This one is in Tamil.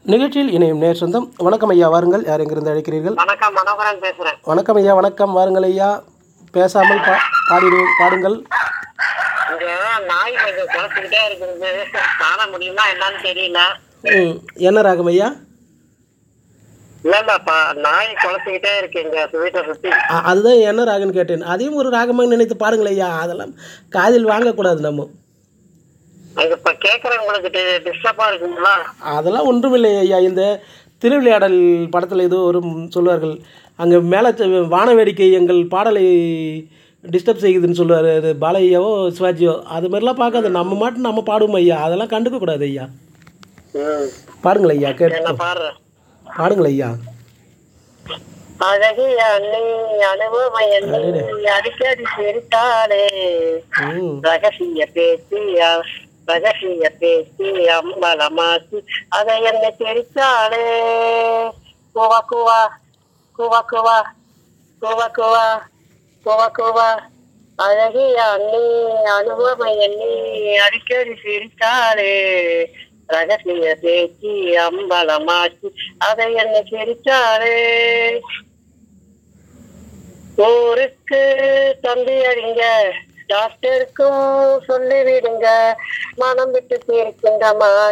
நிகழ்ச்சியில் இணையும் நேர் சொந்தம் வணக்கம் ஐயா வாருங்கள் யார் எங்கிருந்து அழைக்கிறீர்கள் வணக்கம் மனோகரன் பேசுறேன் வணக்கம் ஐயா வணக்கம் வாருங்கள் ஐயா பேசாமல் பா பாடிடு பாடுங்கள் இங்க நாய் கொஞ்சம் குறைச்சிக்கிட்டே இருக்குது காண முடியுமா என்னன்னு தெரியல ம், என்ன ராகம் ஐயா இல்ல இல்லப்பா நாய் குறைச்சிக்கிட்டே இருக்கு இங்க வீட்டை சுத்தி அ- அதுதான் என்ன ராகம்னு கேட்டேன் அதையும் ஒரு ராகமாக நினைத்து பாடுங்கள் ஐயா அதெல்லாம் காதில் வாங்கக்கூடாது நம்ம அது இப்ப கேக்குறவங்களுக்கு டிஸ்டர்பா இருக்குங்களா அதெல்லாம் ஒன்றுமில்லை ஐயா இந்த திருவிளையாடல் படத்தில் ஏதோ ஒரு சொல்லுவார்கள் அங்கே மேலே வான வேடிக்கை எங்கள் பாடலை டிஸ்டர்ப் செய்யுதுன்னு சொல்லுவார் அது பாலையாவோ சிவாஜியோ அது மாதிரிலாம் பார்க்காது நம்ம மாட்டு நம்ம பாடுவோம் ஐயா அதெல்லாம் கண்டுக்க கூடாது ஐயா ம் பாடுங்கள் ஐயா என்ன கேட்டு பாடுறேன் பாடுங்கள் ஐயா அழகிய அண்ணி அனுபவம் என்னை அடிக்கடி சிரித்தாளே ம் ரகசிய பேசி அ- ரகசிய பேசி அம்பலமாசி அதை என்னை தெரிச்சாளே குவா குவா குவா குவா குவா குவா குவா குவா அழகிய அண்ணி அனுபவம் எண்ணி அடிக்கடி சிரித்தாளே ரகசிய பேசி அம்பலமாசி அதை என்னை சிரிச்சாளே ஊருக்கு தம்பி அறிங்க டாக்டருக்கும் சொல்லிவிடுங்க மனம் விட்டு தீர்க்கின்றமா